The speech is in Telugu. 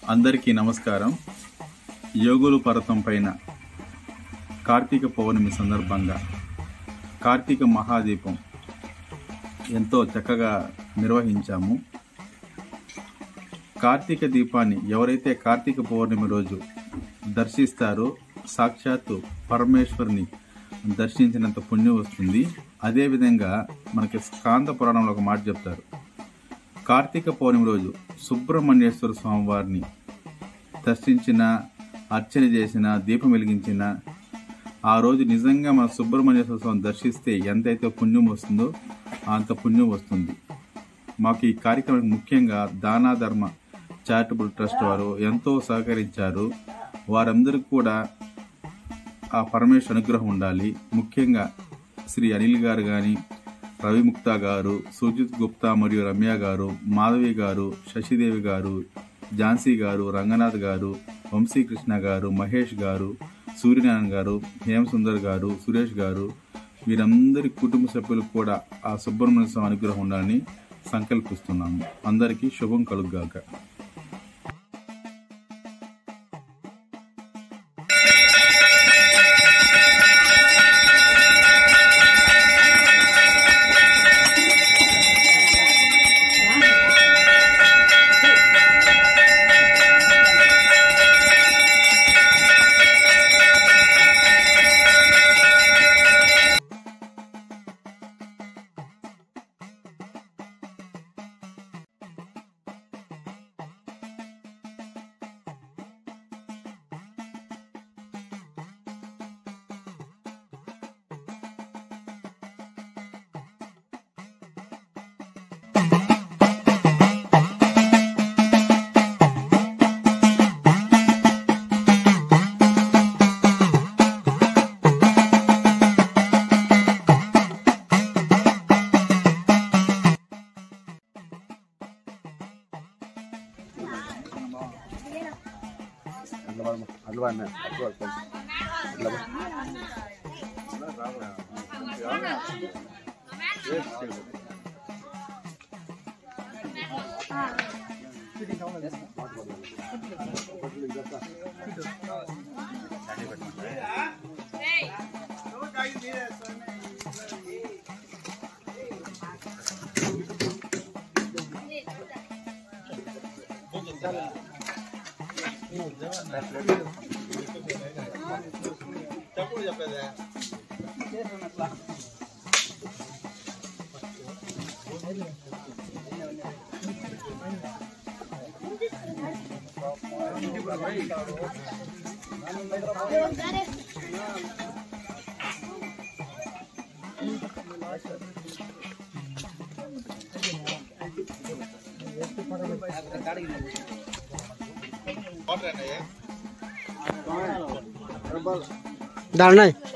అందరికీ నమస్కారం యోగులు పర్వతం పైన కార్తీక పౌర్ణమి సందర్భంగా కార్తీక మహాదీపం ఎంతో చక్కగా నిర్వహించాము కార్తీక దీపాన్ని ఎవరైతే కార్తీక పౌర్ణమి రోజు దర్శిస్తారో సాక్షాత్తు పరమేశ్వరుని దర్శించినంత పుణ్యం వస్తుంది అదేవిధంగా మనకి స్కాంద పురాణంలో ఒక మాట చెప్తారు కార్తీక పౌర్ణమి రోజు సుబ్రహ్మణ్యేశ్వర స్వామివారిని దర్శించిన అర్చన చేసిన దీపం వెలిగించిన ఆ రోజు నిజంగా మన సుబ్రహ్మణ్యేశ్వర స్వామిని దర్శిస్తే ఎంతైతే పుణ్యం వస్తుందో అంత పుణ్యం వస్తుంది మాకు ఈ కార్యక్రమానికి ముఖ్యంగా దానా ధర్మ చారిటబుల్ ట్రస్ట్ వారు ఎంతో సహకరించారు వారందరికీ కూడా ఆ పరమేశ్వర అనుగ్రహం ఉండాలి ముఖ్యంగా శ్రీ అనిల్ గారు కానీ రవి ముక్తా గారు సుజిత్ గుప్తా మరియు రమ్య గారు మాధవి గారు శశిదేవి గారు ఝాన్సీ గారు రంగనాథ్ గారు వంశీకృష్ణ గారు మహేష్ గారు సూర్యనారాయణ గారు హేమసుందర్ గారు సురేష్ గారు వీరందరి కుటుంబ సభ్యులు కూడా ఆ సుబ్రహ్మణ్య స్వామి అనుగ్రహం ఉండాలని సంకల్పిస్తున్నాము అందరికీ శుభం కలుగుగాక దారుణాయ్